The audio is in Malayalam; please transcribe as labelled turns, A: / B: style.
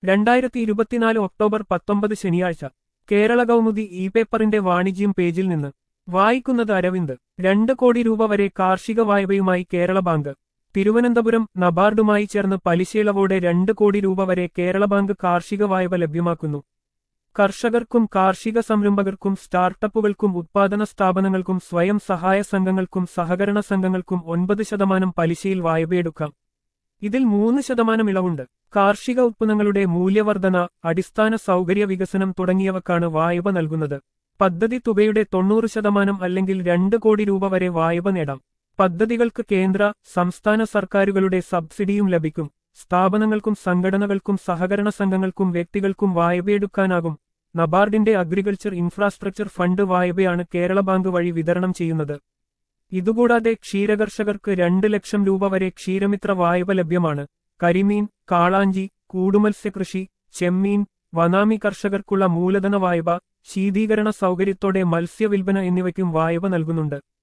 A: രണ്ടായിരത്തി ഇരുപത്തിനാല് ഒക്ടോബർ പത്തൊമ്പത് ശനിയാഴ്ച കേരള കൗമുദി ഇ പേപ്പറിന്റെ വാണിജ്യം പേജിൽ നിന്ന് വായിക്കുന്നത് അരവിന്ദ് രണ്ട് കോടി രൂപ വരെ കാർഷിക വായ്പയുമായി കേരള ബാങ്ക് തിരുവനന്തപുരം നബാർഡുമായി ചേർന്ന് പലിശയിളവോടെ രണ്ട് കോടി രൂപ വരെ കേരള ബാങ്ക് കാർഷിക വായ്പ ലഭ്യമാക്കുന്നു കർഷകർക്കും കാർഷിക സംരംഭകർക്കും സ്റ്റാർട്ടപ്പുകൾക്കും ഉത്പാദന സ്ഥാപനങ്ങൾക്കും സ്വയം സഹായ സംഘങ്ങൾക്കും സഹകരണ സംഘങ്ങൾക്കും ഒൻപത് ശതമാനം പലിശയിൽ വായ്പയെടുക്കാം ഇതിൽ മൂന്ന് ശതമാനം ഇളവുണ്ട് കാർഷിക ഉത്പന്നങ്ങളുടെ മൂല്യവർധന അടിസ്ഥാന സൗകര്യ വികസനം തുടങ്ങിയവക്കാണ് വായ്പ നൽകുന്നത് പദ്ധതി തുകയുടെ തൊണ്ണൂറ് ശതമാനം അല്ലെങ്കിൽ രണ്ട് കോടി രൂപ വരെ വായ്പ നേടാം പദ്ധതികൾക്ക് കേന്ദ്ര സംസ്ഥാന സർക്കാരുകളുടെ സബ്സിഡിയും ലഭിക്കും സ്ഥാപനങ്ങൾക്കും സംഘടനകൾക്കും സഹകരണ സംഘങ്ങൾക്കും വ്യക്തികൾക്കും വായ്പയെടുക്കാനാകും നബാർഡിന്റെ അഗ്രികൾച്ചർ ഇൻഫ്രാസ്ട്രക്ചർ ഫണ്ട് വായ്പയാണ് കേരള ബാങ്ക് വഴി വിതരണം ചെയ്യുന്നത് ഇതുകൂടാതെ ക്ഷീരകർഷകർക്ക് രണ്ട് ലക്ഷം രൂപ വരെ ക്ഷീരമിത്ര വായ്പ ലഭ്യമാണ് കരിമീൻ കാളാഞ്ചി കൂടുമത്സ്യകൃഷി ചെമ്മീൻ വനാമി കർഷകർക്കുള്ള മൂലധന വായ്പ ശീതീകരണ സൗകര്യത്തോടെ മത്സ്യവിൽപ്പന എന്നിവയ്ക്കും വായ്പ നൽകുന്നുണ്ട്